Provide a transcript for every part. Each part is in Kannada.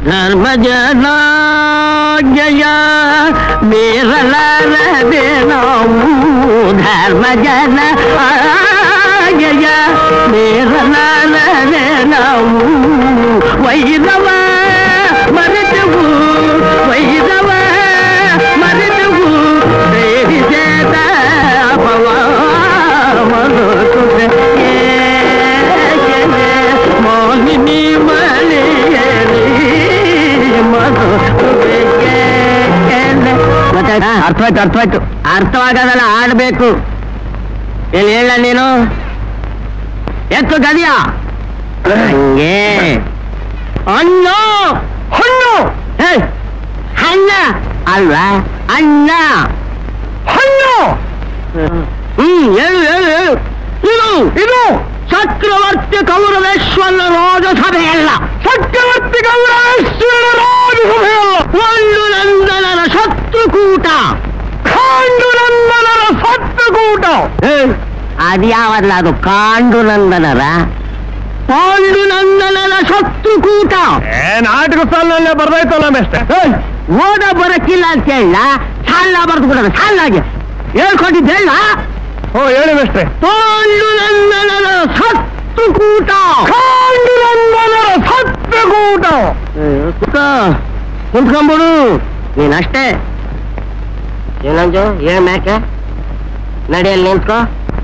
ಧರ್ಮ ಜನ ಜಯ ಮೀರಲಾರದೆ ನಾವು ಧರ್ಮ ಜನ ಜಯ ಮೀರಲಾರದೆ ನಾವು ವೈರವ ಮರೆತವು ವೈರವ ಮರೆತವು ಸೇರಿಸೇದ ಅಪವ ಮರುತುವೆ ಮೋಹಿನಿ ಮಲೆಯಲಿ ಅರ್ಥವಾಯ್ತು ಅರ್ಥವಾಯ್ತು ಅರ್ಥವಾಗದಲ್ಲ ಆಡ್ಬೇಕು ಏನ್ ಹೇಳ ನೀನು ಎತ್ತು ಗದಿಯ ಹಂಗೆ ಹಣ್ಣು ಹಣ್ಣು ಹೇ, ಹಣ್ಣ ಅಲ್ವಾ ಅಣ್ಣ ಹಣ್ಣು ಹ್ಮ್ ಹೇಳು ಹೇಳು ಹೇಳು ಇದು ಇದು ಚಕ್ರವರ್ತಿ ಕೌರವೇಶ್ವರ ರಾಜಸಭೆಯಲ್ಲ ಚಕ್ರವರ್ತಿ ಕೌರವೇಶ್ವರ ರಾಜಸಭೆಯಲ್ಲ ಒಂದು ನಂದನರ ಶತ್ರುಕೂಟ ಕಾಂಡು ನಂದನರ ಶತ್ರುಕೂಟ ಅದ್ಯಾವಲ್ಲ ಅದು ಕಾಂಡು ನಂದನರ ಪಾಂಡುನಂದನರ ಶತ್ರುಕೂಟ ಏ ನಾಟಕ ಸಾಲಿನಲ್ಲೇ ಬರ್ದೈತಲ್ಲ ಮೇಷ್ಟೆ ಓದ ಬರಕ್ಕಿಲ್ಲ ಅಂತ ಹೇಳ ಸಾಲ ಬರೆದು ಬಿಡೋದು ಸಾಲಾಗಿ ಹೇಳ್ಕೊಟ್ಟಿದ್ದೆ ಹೇಳ ಓ ಹೇಳಿ ಮೇಷ್ಟ್ರೆ ಪಾಂಡುನಂದನರ ಶತ್ರುಕೂಟ ಕಾಂಡುನಂದನರ ಸತ್ಯಕೂಟ ಕುಂತ್ಕೊಂಬಿಡು ನೀನಷ್ಟೇ ಏನಂಜು ಏನ್ ಮ್ಯಾಕೆ ನಡಿಯಲ್ಲಿ ನಿಂತ್ಕೋ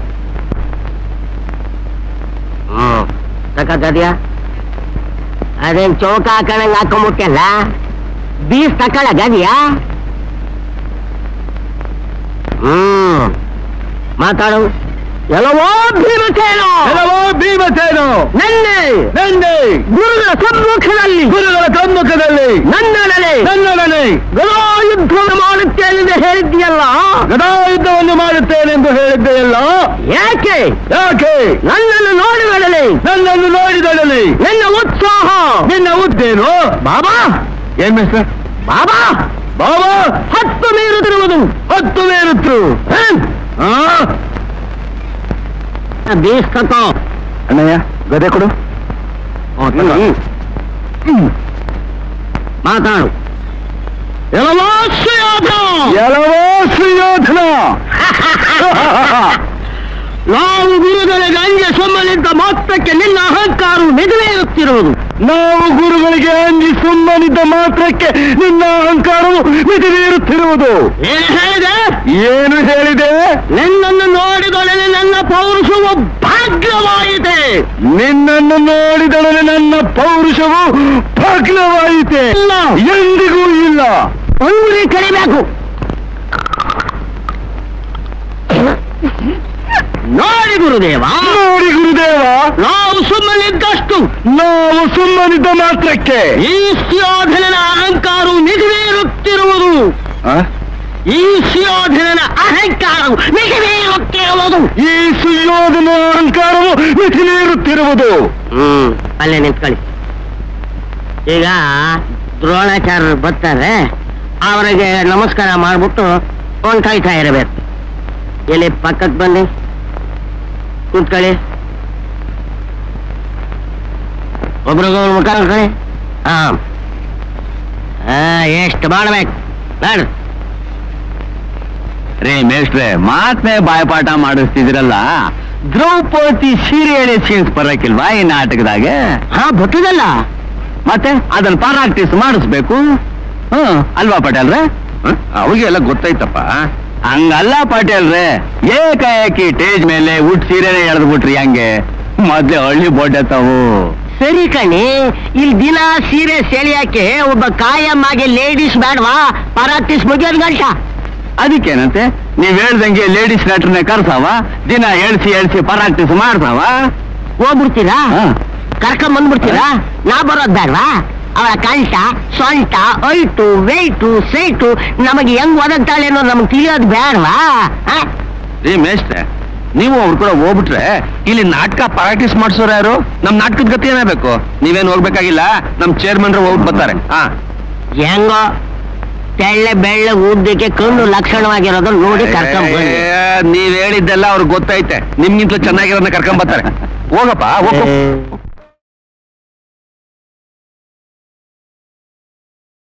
ಹ್ಮ್ ತಕದ್ಯಾ ಅದೇನ್ ಚೌಕ ಹಾಕೊಂಡಂಗ್ ಹಾಕೊಂಬಿಟ್ಟಲ್ಲ ಬೀಸ್ ತಕ್ಕಳ ಗದಿಯಾ ಹ್ಮ್ ಮಾತಾಡು ಎಲ್ಲವೋ ಭೀಮಸೇನ ಎಲ್ಲವೋ ಭೀಮಸೇನು ನನ್ನೆ ನಂದಿ ಗುರುಗಳ ಸಮ್ಮುಖದಲ್ಲಿ ಗುರುಗಳ ಸಮ್ಮುಖದಲ್ಲಿ ನನ್ನೊಡನೆ ನನ್ನೊಡನೆ ಗದಾ ಯುದ್ಧವನ್ನು ಮಾಡುತ್ತೇನೆಂದು ಹೇಳಿದ್ಯಲ್ಲ ಗದಾ ಯುದ್ಧವನ್ನು ಮಾಡುತ್ತೇನೆಂದು ಹೇಳಿದ್ದೆಯಲ್ಲ ಯಾಕೆ ಯಾಕೆ ನನ್ನನ್ನು ನೋಡಿದೊಡನೆ ನನ್ನನ್ನು ನೋಡಿದಳಲಿ ನನ್ನ ಉತ್ಸಾಹ ನಿನ್ನ ಉದ್ದೇನು ಬಾಬಾ ಏನ್ ಮಿಸ್ಟರ್ ಬಾಬಾ ಬಾಬಾ ಹತ್ತು ಮೀರುತ್ತಿರುವುದು ಹತ್ತು ಮೇರುತ್ತು ಆ ಬೀಸ್ಕೋ ಅಣ್ಣಯ್ಯ ಗದೆ ಕೊಡು ಮಾತಾಡು ಎಲ್ಲವೋ ಶ್ರೀಯೋಧ ಎಲ್ಲವೋ ಸುಯೋಧನ ನಾವು ಗುರುಗಳಿಗೆ ಅಂಜ ಸೊಮ್ಮಲಿದ್ದ ಮಾತ್ರಕ್ಕೆ ನಿನ್ನ ಅಹಂಕಾರವು ಮೆದುವೇರುತ್ತಿರುವುದು ನಾವು ಗುರುಗಳಿಗೆ ಅಂಜಿ ಸುಮ್ಮನಿದ್ದ ಮಾತ್ರಕ್ಕೆ ನಿನ್ನ ಅಹಂಕಾರವು ಮಿತಿಮೀರುತ್ತಿರುವುದು ಏನು ಹೇಳಿದೆ ಏನು ಹೇಳಿದೆ ನಿನ್ನನ್ನು ನೋಡಿದೊಡನೆ ನನ್ನ ಪೌರುಷವು ಭಾಗ್ಯವಾಯಿತೆ ನಿನ್ನನ್ನು ನೋಡಿದೊಡನೆ ನನ್ನ ಪೌರುಷವು ಭಗ್ನವಾಯಿತೆ ಇಲ್ಲ ಎಂದಿಗೂ ಇಲ್ಲ ಅಂಗುಲಿ ಕಡಿಬೇಕು ನೋಡಿ ಗುರುದೇವ ನೋಡಿ ಗುರುದೇವ ನಾವು ಸುಮ್ಮನಿದ್ದಷ್ಟು ನಾವು ಸುಮ್ಮನಿದ್ದ ಮಾತ್ರಕ್ಕೆ ಈ ಸ್ಯೋಧನನ ಅಹಂಕಾರವು ನಿಜವೇರುತ್ತಿರುವುದು ಆ? ಈ ಸ್ಯೋಧನನ ಅಹಂಕಾರವು ನಿಜವೇರುತ್ತಿರುವುದು ಈ ಸುಯೋಧನ ಅಹಂಕಾರವು ಮಿತಿಮೀರುತ್ತಿರುವುದು ಹ್ಮ್ ಅಲ್ಲೇ ನಿಂತ್ಕೊಳ್ಳಿ ಈಗ ದ್ರೋಣಾಚಾರ್ಯರು ಬರ್ತಾರೆ ಅವರಿಗೆ ನಮಸ್ಕಾರ ಮಾಡ್ಬಿಟ್ಟು ಹೊಂಟೋಯ್ತಾ ಇರಬೇಕು ಎಲ್ಲಿ ಪಕ್ಕಕ್ಕೆ ಬನ್ನಿ ಕೂತ್ಕೊಳ್ಳಿ ಒಬ್ರಿಗೊಬ್ರು ಮುಖ ನೋಡ್ಕೊಳ್ಳಿ ಹಾ ಹಾ ಎಷ್ಟು ಮಾಡ್ಬೇಕು ನೋಡು ರೇ ಮೇಷ್ಟ್ರೆ ಮಾತ್ಮೇ ಬಾಯ್ಪಾಠ ಮಾಡಿಸ್ತಿದಿರಲ್ಲ ದ್ರೌಪದಿ ಸೀರೆ ಎಳೆ ಸೀನ್ಸ್ ಬರಕಿಲ್ವಾ ಈ ನಾಟಕದಾಗೆ ಹಾ ಗೊತ್ತಿದಲ್ಲ ಮತ್ತೆ ಅದನ್ನ ಪ್ರಾಕ್ಟೀಸ್ ಮಾಡಿಸ್ಬೇಕು ಹ್ಮ್ ಅಲ್ವಾ ಪಟೇಲ್ರೆ ಅವ್ರಿಗೆಲ್ಲ ಗೊತ್ತೈತಪ್ಪ ಹಂಗಲ್ಲ ಪಟೇಲ್ರೆ ಏಕಾಏಕಿ ಟೇಜ್ ಮೇಲೆ ಉಟ್ ಸೀರೆನೆ ಎಳೆದು ಬಿಟ್ರಿ ಹಂಗೆ ಮೊದ್ಲೇ ಹಳ್ಳಿ ಬೋಟೆ ತಾವು ಸರಿ ಕಣಿ ಇಲ್ಲಿ ದಿನ ಸೀರೆ ಸೆಳೆಯಕ್ಕೆ ಒಬ್ಬ ಕಾಯಮ್ಮಾಗೆ ಲೇಡೀಸ್ ಬೇಡವಾ ಪರಾಕ್ಟೀಸ್ ಮುಗಿಯೋದ್ ಗಂಟ ಅದಕ್ಕೇನಂತೆ ನೀವ್ ಹೇಳ್ದಂಗೆ ಲೇಡೀಸ್ ನಟರ್ನೆ ಕರ್ಸಾವ ದಿನ ಎಳ್ಸಿ ಎಳ್ಸಿ ಪ್ರಾಕ್ಟೀಸ್ ಮಾಡ್ತಾವ ಹೋಗ್ಬಿಡ್ತೀರಾ ಹಾ. ಕರ್ಕೊಂಡ್ ಬಂದ್ಬಿಡ್ತೀರಾ ನಾ ಬರೋದ್ ಬೇಡವಾ ಅವಳ ಕಂಠ ಸೊಂಟ ಐಟು ವೆಯ್ಟು ಸೈಟು ನಮಗೆ ಹೆಂಗ್ ಒದಗ್ತಾಳೆ ಅನ್ನೋದು ನಮ್ಗೆ ತಿಳಿಯೋದು ಬೇಡವಾ ರೀ ಮೇಷ್ಟ್ರೆ ನೀವು ಅವ್ರ ಕೂಡ ಹೋಗ್ಬಿಟ್ರೆ ಇಲ್ಲಿ ನಾಟಕ ಪ್ರಾಕ್ಟೀಸ್ ಮಾಡ್ಸೋರು ಯಾರು ನಮ್ ನಾಟಕದ ಗತಿ ಏನಾಗಬೇಕು ನೀವೇನ್ ಹೋಗ್ಬೇಕಾಗಿಲ್ಲ ನಮ್ ಚೇರ್ಮನ್ರು ಹೋಗ್ಬಿಟ್ಟು ಬರ್ತಾರೆ ಹಾ ಹೆಂಗೋ ತೆಳ್ಳೆ ಬೆಳ್ಳೆ ಉದ್ದಕ್ಕೆ ಕಣ್ಣು ಲಕ್ಷಣವಾಗಿರೋದು ನೋಡಿ ಕರ್ಕೊಂಡ್ ಬನ್ನಿ ಏ, ನೀವ್ ಹೇಳಿದ್ದೆಲ್ಲ ಅವ್ರಿಗೆ ಗೊತ್ತೈತೆ ನಿಮ್ಗಿಂತ ಚೆನ್ನಾಗಿರೋದನ್ನ ಕರ್ಕೊಂಡ್ ಬರ್ತಾರೆ ಹೋಗಪ್ಪ ಹೋಗು ಏ.